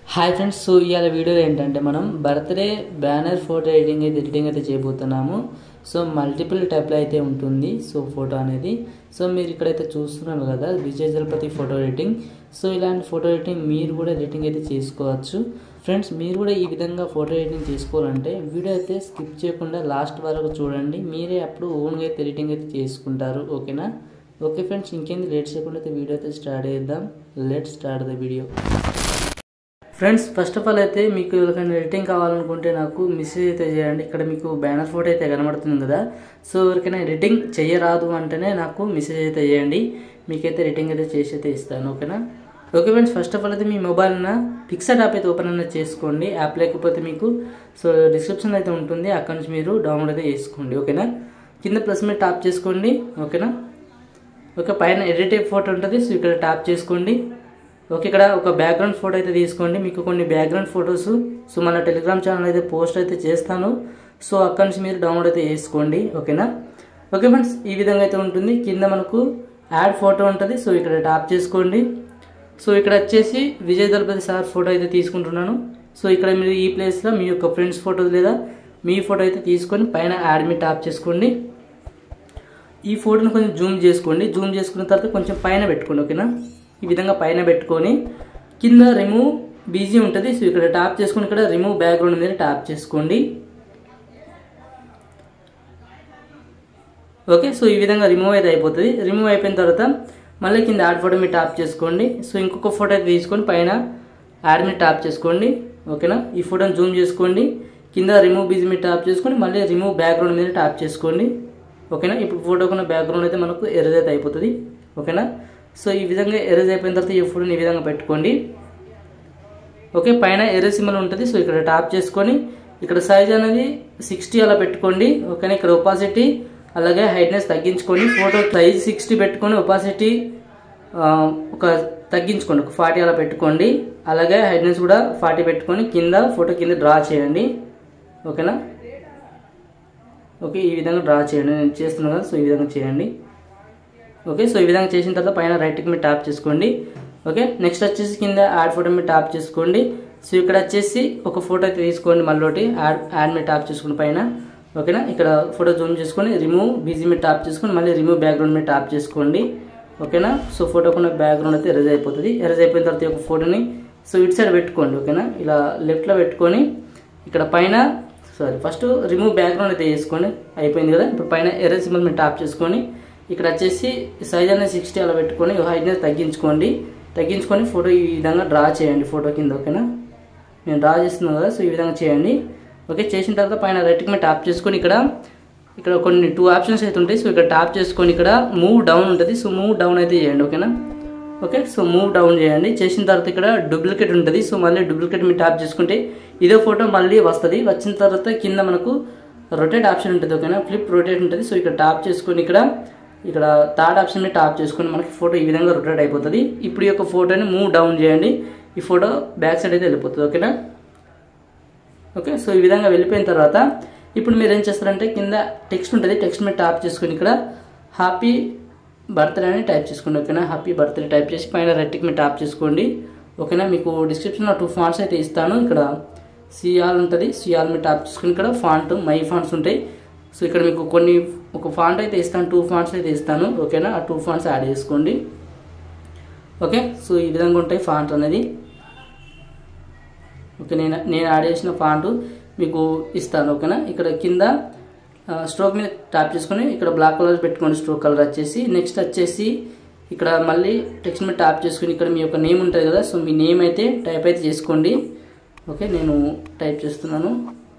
hi friends so ఇవాళ video ఏంటంటే మనం బర్త్డే బ్యానర్ ఫోటో ఎడిటింగ్ అయితే ఎడిటింగ్ అయితే చేయబోతున్నాము సో మల్టిపుల్ టైప్లో అయితే ఉంటుంది సో ఫోటో అనేది సో మీరు ఇక్కడైతే చూస్తున్నారు కదా Vijay Thalapathy photo editing so ఇలాంటి ఫోటో ఎడిటింగ్ మీరు కూడా ఎడిటింగ్ అయితే చేసుకోవచ్చు ఫ్రెండ్స్ మీరు కూడా ఈ విధంగా ఫోటో ఎడిటింగ్ చేసుకోవాలంటే వీడియో అయితే స్కిప్ చేయకుండా లాస్ట్ వరకు చూడండి మీరే అప్పుడు ఓన్గా అయితే ఎడిటింగ్ అయితే చేసుకుంటారు ఓకేనా ఓకే ఫ్రెండ్స్ ఇంకేంది లేట్ చేయకుండా అయితే వీడియో అయితే స్టార్ట్ చేద్దాం let start the video friends first of all అయితే మీకు ఎవరికైనా ఎడిటింగ్ కావాలనుకుంటే నాకు మెసేజ్ అయితే చేయండి ఇక్కడ మీకు బ్యానర్ ఫోటో అయితే కనబడుతుంది కదా సో ఎవరికైనా ఎడిటింగ్ చేయరాదు అంటేనే నాకు మెసేజ్ అయితే చేయండి మీకైతే ఎడిటింగ్ అయితే చేసి అయితే ఇస్తాను ఓకేనా okay friends first of all అయితే మీ మొబైల్న పిక్సర్ యాప్ అయితే ఓపెన్ అనేది చేసుకోండి యాప్ లేకపోతే మీకు సో డిస్క్రిప్షన్ అయితే ఉంటుంది అక్కడ నుంచి మీరు డౌన్లోడ్ అయితే చేసుకోండి ఓకేనా కింద ప్లస్ మీద ట్యాప్ చేసుకోండి ఓకేనా ఓకే పైన ఎడిట్ ఫోటో ఉంటుంది సో ఇక్కడ ట్యాప్ చేసుకోండి ఓకే ఇక్కడ ఒక బ్యాక్గ్రౌండ్ ఫోటో అయితే తీసుకోండి మీకు కొన్ని బ్యాక్గ్రౌండ్ ఫొటోస్ సో మన టెలిగ్రామ్ ఛానల్ అయితే పోస్ట్ అయితే చేస్తాను సో అక్కడి నుంచి మీరు డౌన్లోడ్ అయితే చేసుకోండి ఓకేనా ఓకే ఫ్రెండ్స్ ఈ విధంగా అయితే ఉంటుంది కింద మనకు యాడ్ ఫోటో ఉంటుంది సో ఇక్కడ ట్యాప్ చేసుకోండి సో ఇక్కడ వచ్చేసి విజయ్ దళపతి సార్ ఫోటో అయితే తీసుకుంటున్నాను సో ఇక్కడ మీరు ఈ ప్లేస్లో మీ యొక్క ఫ్రెండ్స్ ఫోటో లేదా మీ ఫోటో అయితే తీసుకొని పైన యాడ్ మీ ట్యాప్ చేసుకోండి ఈ ఫోటోని కొంచెం జూమ్ చేసుకోండి జూమ్ చేసుకున్న తర్వాత కొంచెం పైన పెట్టుకోండి ఓకేనా ఈ విధంగా పైన పెట్టుకొని కింద రిమూవ్ బీజీ ఉంటుంది సో ఇక్కడ ట్యాప్ చేసుకొని ఇక్కడ రిమూవ్ బ్యాక్గ్రౌండ్ మీద ట్యాప్ చేసుకోండి ఓకే సో ఈ విధంగా రిమూవ్ అయితే అయిపోతుంది రిమూవ్ అయిపోయిన తర్వాత మళ్ళీ కింద యాడ్ ఫోటో మీద ట్యాప్ చేసుకోండి సో ఇంకొక ఫోటో అయితే తీసుకొని పైన యాడ్ మీద ట్యాప్ చేసుకోండి ఓకేనా ఈ ఫోటోని జూమ్ చేసుకోండి కింద రిమూవ్ బీజీ మీద ట్యాప్ చేసుకొని మళ్ళీ రిమూవ్ బ్యాక్గ్రౌండ్ మీద ట్యాప్ చేసుకోండి ఓకేనా ఇప్పుడు ఫోటోకున్న బ్యాక్గ్రౌండ్ అయితే మనకు ఎరేజ్ అయితే అయిపోతుంది ఓకేనా సో ఈ విధంగా ఎరేజ్ అయిపోయిన తర్వాత ఈ ఫోటోని ఈ విధంగా పెట్టుకోండి ఓకే పైన ఎరేజ్ సింబల్ ఉంటుంది సో ఇక్కడ ట్యాప్ చేసుకొని ఇక్కడ సైజ్ అనేది సిక్స్టీ అలా పెట్టుకోండి ఓకేనా ఇక్కడ ఒపాసిటీ అలాగే హైట్నెస్ తగ్గించుకొని ఫోటో సైజ్ సిక్స్టీ పెట్టుకొని ఒపాసిటీ ఒక తగ్గించుకోండి ఒక ఫార్టీ అలా పెట్టుకోండి అలాగే హైట్నెస్ కూడా ఫార్టీ పెట్టుకొని కింద ఫోటో కింద డ్రా చేయండి ఓకేనా ఓకే ఈ విధంగా డ్రా చేయండి నేను చేస్తున్నాను కదా సో ఈ విధంగా చేయండి ఓకే సో ఈ విధంగా చేసిన తర్వాత పైన రైట్కి మీరు ట్యాప్ చేసుకోండి ఓకే నెక్స్ట్ వచ్చేసి కింద యాడ్ ఫోటో మీద ట్యాప్ చేసుకోండి సో ఇక్కడ వచ్చేసి ఒక ఫోటో అయితే తీసుకోండి మళ్ళీ యాడ్ యాడ్ మీద ట్యాప్ చేసుకోండి పైన ఓకేనా ఇక్కడ ఫోటో జూమ్ చేసుకొని రిమూవ్ బీజీ మీద ట్యాప్ చేసుకొని మళ్ళీ రిమూవ్ బ్యాక్గ్రౌండ్ మీద ట్యాప్ చేసుకోండి ఓకేనా సో ఫోటోకున్న బ్యాక్గ్రౌండ్ అయితే ఎరేజ్ అయిపోతుంది ఎరేజ్ అయిపోయిన తర్వాత ఈ ఒక ఫోటోని సో ఇటు సైడ్ పెట్టుకోండి ఓకేనా ఇలా లెఫ్ట్లో పెట్టుకొని ఇక్కడ పైన సారీ ఫస్ట్ రిమూవ్ బ్యాక్గ్రౌండ్ అయితే చేసుకోండి అయిపోయింది కదా ఇప్పుడు పైన ఎరేజ్ సింబల్ మీద ట్యాప్ చేసుకొని ఇక్కడ వచ్చేసి సైజ్ అనేది సిక్స్టీ అలా పెట్టుకొని హైట్నెస్ తగ్గించుకోండి తగ్గించుకొని ఫోటో ఈ విధంగా డ్రా చేయండి ఫోటో కింద ఓకేనా నేను డ్రా చేస్తున్నాను కదా సో ఈ విధంగా చేయండి ఓకే చేసిన తర్వాత పైన రైట్కి మీద ట్యాప్ చేసుకొని ఇక్కడ ఇక్కడ కొన్ని టూ ఆప్షన్స్ అయితే ఉంటాయి సో ఇక్కడ ట్యాప్ చేసుకొని ఇక్కడ మూవ్ డౌన్ ఉంటుంది సో మూవ్ డౌన్ అయితే చేయండి ఓకేనా ఓకే సో మూవ్ డౌన్ చేయండి చేసిన తర్వాత ఇక్కడ డూప్లికేట్ ఉంటుంది సో మళ్ళీ డూప్లికేట్ మీద ట్యాప్ చేసుకుంటే ఇదే ఫోటో మళ్ళీ వస్తుంది వచ్చిన తర్వాత కింద మనకు రొటేట్ ఆప్షన్ ఉంటుంది ఓకేనా ఫ్లిప్ రొటేట్ ఉంటుంది సో ఇక్కడ ట్యాప్ చేసుకొని ఇక్కడ ఇక్కడ థర్డ్ ఆప్షన్ మీద ట్యాప్ చేసుకొని మనకి ఫోటో ఈ విధంగా రొటేట్ అయిపోతుంది ఇప్పుడు ఈ యొక్క ఫోటోని మూవ్ డౌన్ చేయండి ఈ ఫోటో బ్యాక్ సైడ్ అయితే వెళ్ళిపోతుంది ఓకేనా ఓకే సో ఈ విధంగా వెళ్ళిపోయిన తర్వాత ఇప్పుడు మీరు ఏం చేస్తారంటే కింద టెక్స్ట్ ఉంటుంది టెక్స్ట్ మీద ట్యాప్ చేసుకొని ఇక్కడ హ్యాపీ బర్త్డే అని టైప్ చేసుకోండి ఓకేనా హ్యాపీ బర్త్డే టైప్ చేసి పైన రెట్టికి మీద ట్యాప్ చేసుకోండి ఓకేనా మీకు డిస్క్రిప్షన్లో టూ ఫాంట్స్ అయితే ఇస్తాను ఇక్కడ సిఆల్ ఉంటుంది సిఆల్ మీద ట్యాప్ చేసుకుని ఇక్కడ ఫాంట్ మై ఫాంట్స్ ఉంటాయి సో ఇక్కడ మీకు కొన్ని ఒక ఫాంట్ అయితే ఇస్తాను టూ ఫాంట్స్ అయితే ఇస్తాను ఓకేనా ఆ టూ ఫాంట్స్ యాడ్ చేసుకోండి ఓకే సో ఈ విధంగా ఉంటాయి ఫాంట్ అనేది ఓకే నేను నేను యాడ్ చేసిన ఫాంట్ మీకు ఇస్తాను ఓకేనా ఇక్కడ కింద స్ట్రోక్ మీద ట్యాప్ చేసుకొని ఇక్కడ బ్లాక్ కలర్ పెట్టుకోండి స్ట్రోక్ కలర్ వచ్చేసి నెక్స్ట్ వచ్చేసి ఇక్కడ మళ్ళీ టెక్స్ట్ మీద ట్యాప్ చేసుకుని ఇక్కడ మీ యొక్క నేమ్ ఉంటుంది కదా సో మీ నేమ్ అయితే టైప్ అయితే చేసుకోండి ఓకే నేను టైప్ చేస్తున్నాను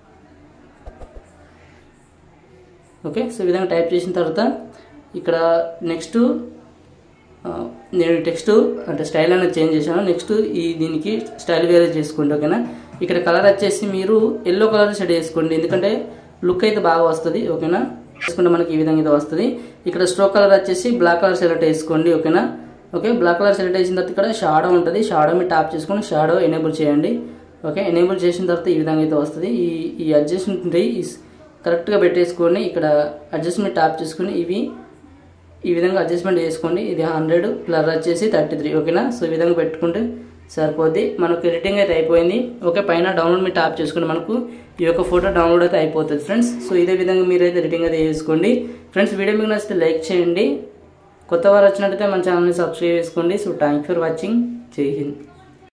ఓకే సో ఈ విధంగా టైప్ చేసిన తర్వాత ఇక్కడ నెక్స్ట్ నేను టెక్స్ట్ అంటే స్టైల్ అనేది చేంజ్ చేశాను నెక్స్ట్ ఈ దీనికి స్టైల్ వేరే చేసుకోండి ఓకేనా ఇక్కడ కలర్ వచ్చేసి మీరు ఎల్లో కలర్ సెట్ చేసుకోండి ఎందుకంటే లుక్ అయితే బాగా వస్తుంది ఓకేనా చేసుకుంటే మనకి ఈ విధంగా అయితే వస్తుంది ఇక్కడ స్ట్రోక్ కలర్ వచ్చేసి బ్లాక్ కలర్ సెలెక్ట్ చేసుకోండి ఓకేనా ఓకే బ్లాక్ కలర్ సెలెక్ట్ చేసిన తర్వాత ఇక్కడ షాడో ఉంటుంది షాడో మీద ట్యాప్ చేసుకొని షాడో ఎనేబుల్ చేయండి ఓకే ఎనేబుల్ చేసిన తర్వాత ఈ విధంగా అయితే వస్తుంది ఈ ఈ అడ్జస్ట్మెంట్ ఉంటాయి కరెక్ట్గా పెట్టేసుకొని ఇక్కడ అడ్జస్ట్మెంట్ ట్యాప్ చేసుకొని ఇవి ఈ విధంగా అడ్జస్ట్మెంట్ చేసుకోండి ఇది హండ్రెడ్ ప్లర్ వచ్చేసి థర్టీ త్రీ ఓకేనా సో ఈ విధంగా పెట్టుకుంటే సరిపోద్ది మనకు ఎడిటింగ్ అయితే అయిపోయింది ఓకే పైన డౌన్లోడ్ మీ ట్యాప్ చేసుకుని మనకు ఈ యొక్క ఫోటో డౌన్లోడ్ అయితే అయిపోతుంది ఫ్రెండ్స్ సో ఇదే విధంగా మీరైతే ఎడిటింగ్ అయితే చేసుకోండి ఫ్రెండ్స్ వీడియో మీకు నచ్చితే లైక్ చేయండి కొత్త వారు వచ్చినట్టయితే మన ఛానల్ని సబ్స్క్రైబ్ చేసుకోండి సో థ్యాంక్ ఫర్ వాచింగ్ జై హింద్